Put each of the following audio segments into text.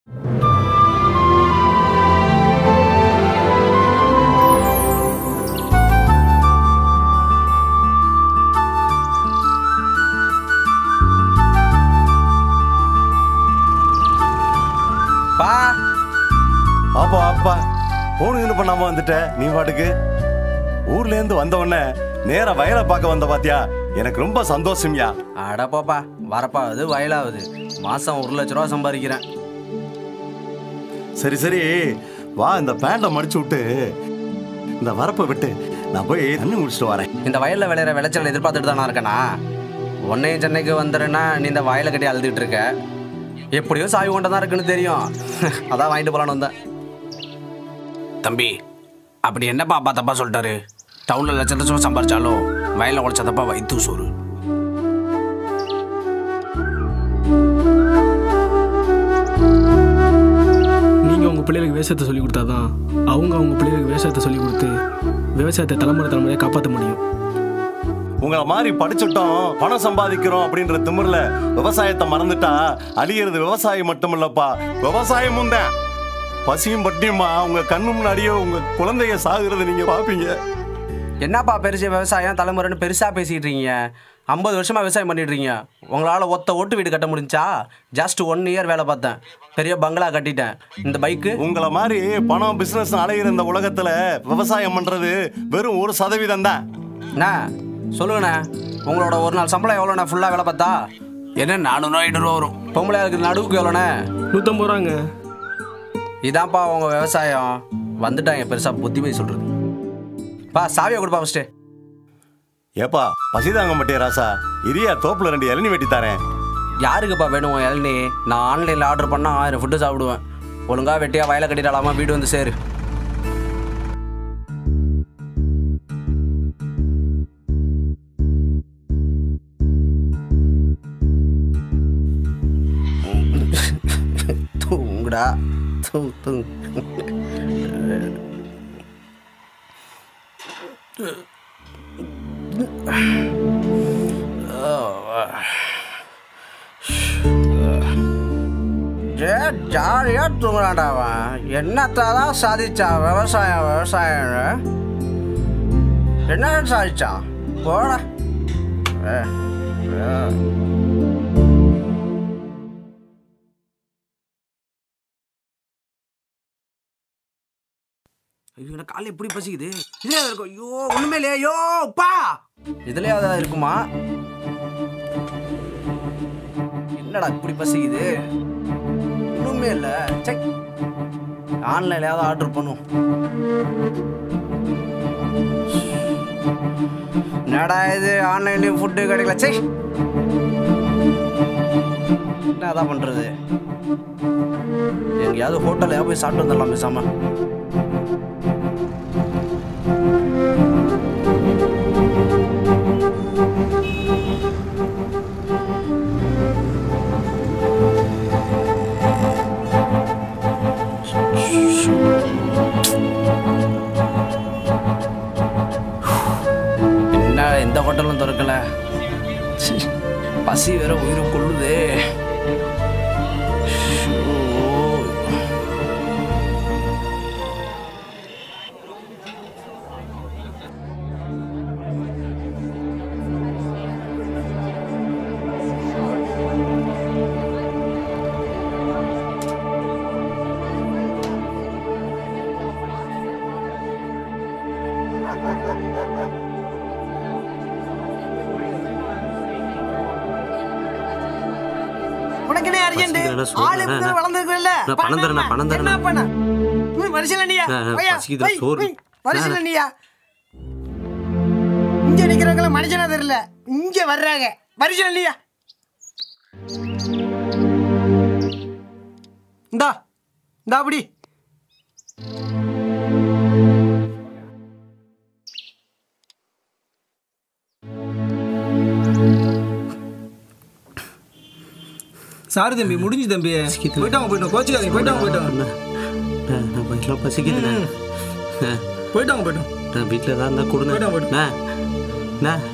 பா அப்பா அப்பா போனுங்கன்னு பண்ணாம வந்துட்ட நீ பாட்டுக்கு ஊர்ல இருந்து வந்த உடனே நேரா வயலை பார்க்க வந்த பாத்தியா எனக்கு ரொம்ப சந்தோஷம்யா அட போப்பா வரப்பாவது வயலாவது மாசம் ஒரு லட்ச ரூபா சம்பாதிக்கிறேன் சரி சரி வா இந்த பேண்ட்டை மடிச்சு விட்டு இந்த வரப்பை விட்டு நான் போய் தண்ணி முடிச்சுட்டு வரேன் இந்த வயல்ல விளையிற விளைச்சல் எதிர்பார்த்துட்டு தானே இருக்கேனா உன்னையும் சென்னைக்கு வந்துடுறேன்னா நீ இந்த வயலை கட்டி அழுதுகிட்டு இருக்க எப்படியோ சாவி கொண்டு தான் இருக்குன்னு தெரியும் அதான் வாங்கிட்டு போலான்னு வந்தேன் தம்பி அப்படி என்னப்பா அப்பா தப்பா சொல்லிட்டாரு டவுன்ல லட்ச லட்சம் சம்பாரிச்சாலும் வயலில் உழைச்ச தப்பா வயிற்று சோறு நீங்கள் உங்கள் பிள்ளைகளுக்கு விவசாயத்தை சொல்லிக் கொடுத்தா தான் அவங்க அவங்க பிள்ளைகளுக்கு விவசாயத்தை சொல்லிக் கொடுத்து விவசாயத்தை தலைமுறை தலைமுறையாக காப்பாற்ற முடியும் உங்களை மாதிரி படிச்சுட்டோம் பணம் சம்பாதிக்கிறோம் அப்படின்ற திமிர்ல விவசாயத்தை மறந்துட்டா அழியிறது விவசாயம் மட்டும் இல்லப்பா விவசாயமும் தான் பசியும் பட்டியுமா உங்க கண்ணு முன்னாடியே உங்க குழந்தைய சாகுறது நீங்க பாப்பீங்க என்னப்பா பெருசு விவசாயம் தலைமுறைன்னு பெருசா பேசிட்டு இருக்கீங்க ஐம்பது வருஷமா விவசாயம் பண்ணிட்டு இருக்கீங்க உங்களால ஒத்த ஓட்டு வீடு கட்ட முடிஞ்சா ஜஸ்ட் ஒன் இயர் வேலை பார்த்தேன் பெரிய பங்களா கட்டிட்டேன் இந்த பைக்கு உங்களை மாதிரி பணம் பிசினஸ் அலைகிற இந்த உலகத்துல விவசாயம் பண்றது வெறும் ஒரு சதவீதம் தான் அண்ணா சொல்லுங்கண்ணே உங்களோட ஒரு நாள் சம்பளம் எவ்வளோண்ணே ஃபுல்லாக வேலை பார்த்தா என்ன நானூறுவா ஐநூறுவா வரும் பொம்பளை அதுக்கு நடுவுக்கு எவ்வளோண்ணே நூற்றம்பது ரூபாங்க இதான்ப்பா உங்க விவசாயம் வந்துட்டாங்க பெருசா புத்திமதி சொல்றது பா சாவியை கொடுப்பா ஃபஸ்ட்டு ஏப்பா பசிதாங்க மாட்டியா ராசா இரியா தோப்புல ரெண்டு இளநி வெட்டி தரேன் யாருக்குப்பா வேணும் உன் இளநீ நான் ஆன்லைனில் ஆர்டர் பண்ணால் ஆயிரம் ஃபுட்டு சாப்பிடுவேன் ஒழுங்கா வெட்டியா வயலை கட்டிடலாமா வீடு வந்து சேரு தூங்குடா தூ தூங் ஜாலியா தூங்குறான்டா அவன் என்னத்தான் சாதிச்சா விவசாயம் விவசாயம் என்ன சாதிச்சான் போட ஐயோ எனக்கு காலை எப்படி பசிக்குது இதுலயே இருக்கும் ஐயோ ஒண்ணுமே இல்லையா ஐயோ பா இதுலயே அதான் இருக்குமா என்னடா இப்படி பசிக்குது ஒண்ணுமே இல்ல செக் ஆன்லைன்லயாவது ஆர்டர் பண்ணும் என்னடா இது ஆன்லைன்லயும் ஃபுட்டு கிடைக்கல செக் என்னதான் பண்றது எங்கேயாவது ஹோட்டல்லையா போய் சாப்பிட்டு வந்துடலாம் பேசாம என்ன எந்த ஹோட்டலும் திறக்கல ச்சீ, பசி வேற உயிரை கொள்ளுதே ஷோ. உனக்கு என்ன அர்ஜென்ட் பசிக்குதுடா, சோறு ஆளு தானே. இப்பதான் வளர்ந்துருக்குல்ல நான் பணம் தரேன், நான் பணம் தரேன். என்ன பண்ண ம், வரிசையில நியா ஆ, ஆ, வையா, பசிக்குதுடா, வை, சோறு. வை, வரிசையில நியா இங்க நிக்கிறவங்கள மனுஷனா தெரியல இங்க வர்றாங்க வரிசையில நியா இந்தா இந்தா அப்படி சாரி தம்பி முடிஞ்சு தம்பி போயிட்டாங்க போயிட்டோம் கோச்சுக்காதீங்க போயிட்டாங்க போயிட்டோம் நான் வயிற்றுல பசிக்குதுண்ணே போயிட்டாங்க போயிட்டோம் நான் வீட்டில் தான் இருந்தால் கொடுங்க போயிட்டோம், போயிட்டோம். அண்ணா, அண்ணா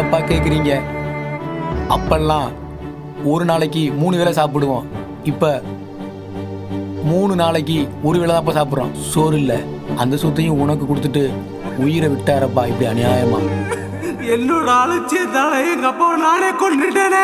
ஏப்பா கேட்குறீங்க அப்பெல்லாம் ஒரு நாளைக்கு மூணு வேளை சாப்பிடுவோம் இப்போ மூணு நாளைக்கு ஒரு வேளை தான்ப்பா சாப்பிட்றோம் சோறு இல்லை அந்த சொத்தையும் உனக்கு கொடுத்துட்டு உயிரை விட்டாரப்பா இப்படி அநியாயமா என்னோட அலட்சியத்தால எங்க அப்பாவை நானே கொண்டுட்டேனே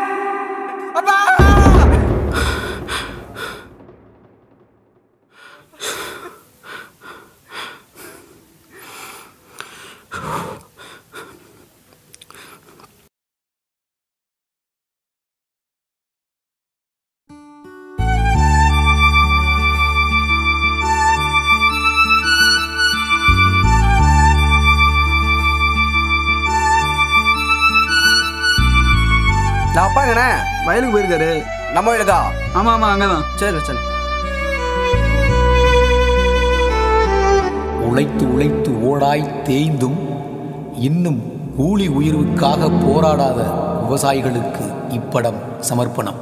நான் அப்பாங்கண்ணே வயலுக்கு போயிருக்காரு நம்ம வீடுக்கா ஆமா ஆமா அங்கதான் சரி சரி உழைத்து உழைத்து ஓடாய் தேய்ந்தும் இன்னும் கூலி உயர்வுக்காக போராடாத விவசாயிகளுக்கு இப்படம் சமர்ப்பணம்